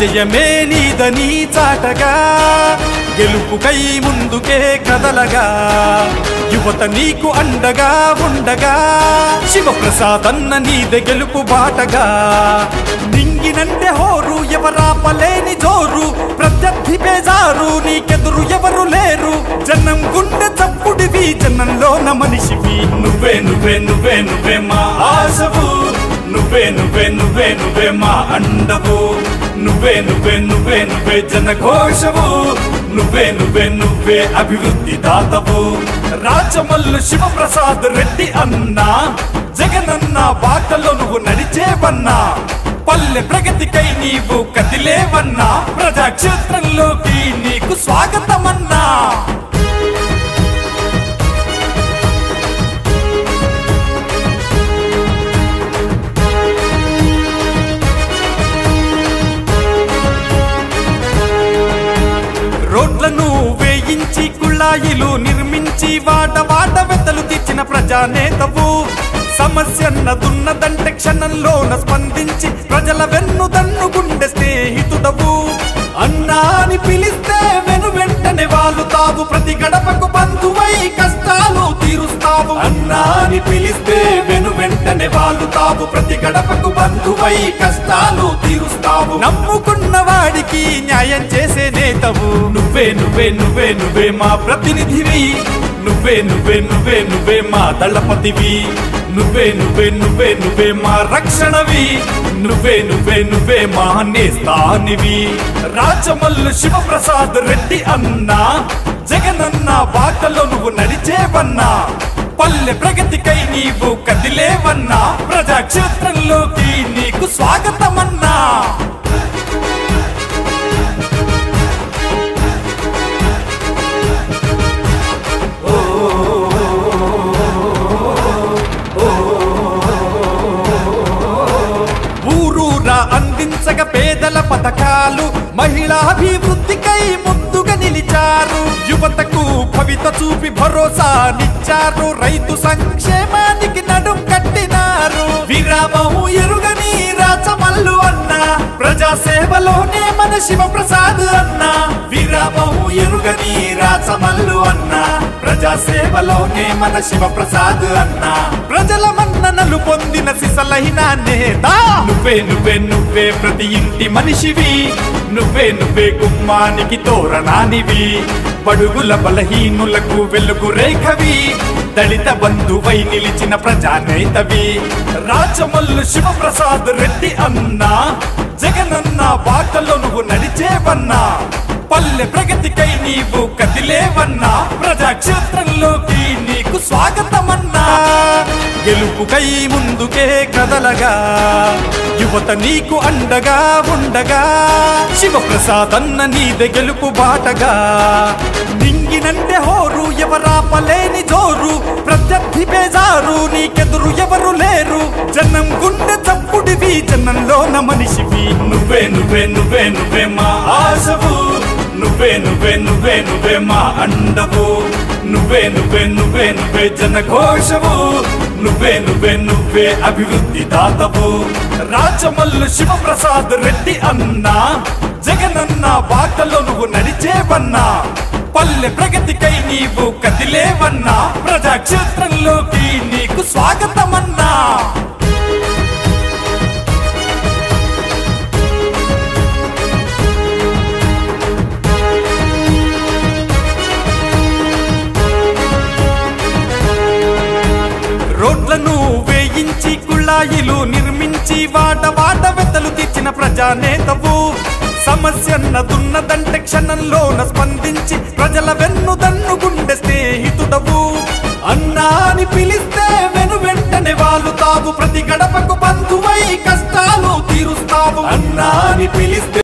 విజయమే నీదని చాటగా గెలుపుకై ముందుకే కదలగా యువత నీకు అండగా ఉండగా శివప్రసాదన్న నీదే గెలుపు బాటగా నింగినంటే హోరు ఎవరాపలేని జోరు ప్రత్యర్థి బేజారు నీకెదురు ఎవరు లేరు జనం గుండె చప్పుడివి జనంలోన మనిషివి నువ్వే నువ్వే నువ్వే నువ్వే మా ఆశవు నువ్వే నువ్వే నువ్వే నువ్వే మా అండవు నువ్వే నువ్వే నువ్వే నువ్వే జనఘోషవు నువ్వే నువ్వే నువ్వే అభివృద్ధి దాతవు రాజమల్లు శివప్రసాద్ రెడ్డి అన్నా జగనన్న బాటలో నువ్వు నడిచేవన్నా పల్లె ప్రగతికై నీవు కదిలేవన్నా ప్రజాక్షేత్రంలోకి నీకు స్వాగతమన్నా రోడ్లను వేయించి కుళాయిలు నిర్మించి వాట వాట వెతలు తీర్చిన ప్రజానేతవు సమస్యన్నదున్నదంటే క్షణంలోన స్పందించి ప్రజల వెన్ను దన్ను గుండె స్నేహితుడవు అన్నా అని పిలిస్తే వెను వెంటనే వాలుతావు ప్రతి గడపకు బంధువై కష్టాలు తీరుస్తావు అన్నా అని పిలిస్తే వెను వెంటనే వాలుతావు ప్రతి గడపకు బంధువై కష్టాలు తీరుస్తావు నమ్ముకున్న వాడికి న్యాయం చేసే నేతవు నువ్వే నువ్వే నువ్వే నువ్వే మా ప్రతినిధివి నువ్వే నువ్వే నువ్వే నువ్వే మా దళపతివి నువ్వే నువ్వే నువ్వే నువ్వే మా రక్షణవి నువ్వే నువ్వే నువ్వే మా నేస్తానివి రాజమల్లు శివప్రసాద్ రెడ్డి అన్నా జగనన్న బాటలో నువ్వు నడిచేవన్నా పల్లె ప్రగతికై నీవు కదిలేవన్నా ప్రజాక్షేత్రంలోకి నీకు స్వాగతమన్నా ఊరూరా అందించగ పేదల పథకాలు మహిళాభివృద్ధికై ముందుగా నిలిచారు యువతకు భవిత చూపి భరోసానిచ్చారు రైతు సంక్షేమానికి నడుం కట్టినారు విరామము ఎరుగని రాచమల్లు అన్న ప్రజా సేవలోనే మన శివప్రసాద్ అన్న విరామము ఎరుగని రాచమల్లు అన్న ప్రజా సేవలోనే మన శివప్రసాద్ అన్న ప్రజల మన్ననలు పొందిన సిసలైన నేత నువ్వే నువ్వే నువ్వే ప్రతి ఇంటి మనిషివి నువ్వే నువ్వే గుమ్మానికి తోరణానివి బడుగుల బలహీనులకు వెలుగు రేఖవి దళిత బంధువై నిలిచిన ప్రజానేతవి రాజమల్లు శివప్రసాద్ రెడ్డి అన్నా జగనన్న బాటలో నువ్వు నడిచేవన్నా పల్లె ప్రగతికై నీవు కదిలేవన్నా ప్రజాక్షేత్రంలోకి నీకు స్వాగతమన్నా గెలుపుకై ముందుకే కదలగా యువత నీకు అండగా ఉండగా శివప్రసాద్ అన్న నీదే గెలుపు బాటగా నింగినంటే హోరు ఎవరాపలేని జోరు ప్రత్యర్థి బేజారు నీకెదురు ఎవరు లేరు జనం గుండె చప్పుడివి జనంలోన మనిషివి నువ్వే నువ్వే నువ్వే నువ్వే మా ఆశవు నువ్వే నువ్వే నువ్వే నువ్వే మా అండవు నువ్వే నువ్వే నువ్వే నువ్వే జనఘోషవు నువ్వే నువ్వే నువ్వే అభివృద్ధి దాతవు రాజమల్లు శివప్రసాద్ రెడ్డి అన్నా జగనన్న బాటలో నువ్వు నడిచేవన్నా పల్లె ప్రగతికై నీవు కదిలేవన్నా ప్రజాక్షేత్రంలోకి నీకు స్వాగతమన్నా రోడ్లను వేయించి కుళాయిలు నిర్మించి వాట వాట వెతలు తీర్చిన ప్రజానేతవు సమస్యన్నదున్నదంటే క్షణంలోన స్పందించి ప్రజల వెన్ను దన్ను గుండె స్నేహితుడవు అన్నా అని పిలిస్తే వెను వెంటనే వాలుతావు ప్రతి గడపకు బంధువై కష్టాలు తీరుస్తావు అన్నా అని పిలిస్తే